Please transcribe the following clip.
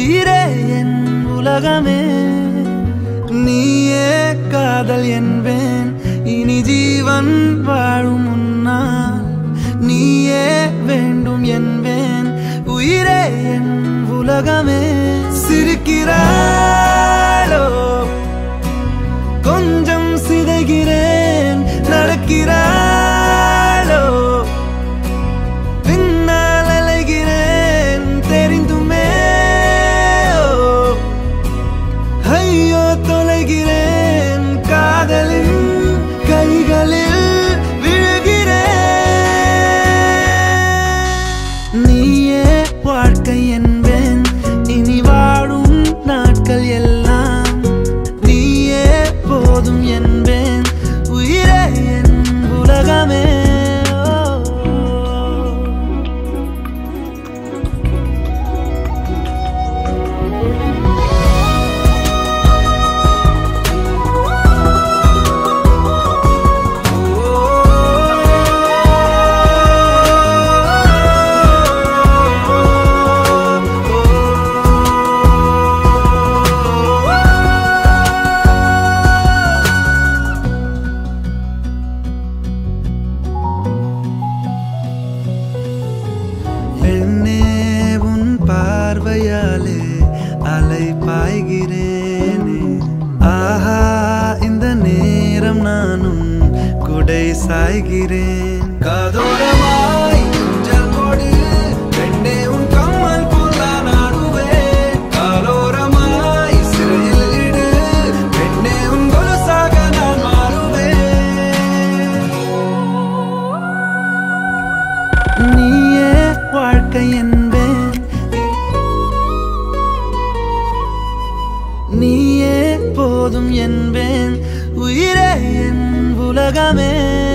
உயிரே என் உலகமே நீயே காதல் என்பேன் இனி ஜீவன் வாழும் முன்னால் நீயே வேண்டும் என்பேன் உயிரே என் உலகமே சிரிக்கிறாளோ கொஞ்சம் சிதைகிறேன் நடக்கிறாளோ பின்னால் அலைகிறேன் தெரிந்துமே ஓ, ஐயோ தொலைகிறேன் காதலின் கைகளில் விழுகிறேன் நீயே வாழ்க்கை என்பேன் இனி வாழும் நாட்கள் எல்லாம் நீயே போதும் என்பேன் உயிரே என் உலகமே ஓ. பெண்ணே உன் பார்வையாலே அலை பாய்கிறேனே ஆஹா இந்த நேரம் நானும் குடை சாய்கிறேன் காதோரமாய் ஊஞ்சல் போடு பெண்ணே உன் கம்மல் போல நாடுவேன் காலோரமாய் சிறையில் இடு பெண்ணே உன் கொலுசாக நான் மாறுவேன் நீயே வாழ்க்கை என்பேன் நீயே போதும் என்பேன் உயிரே என் உலகமே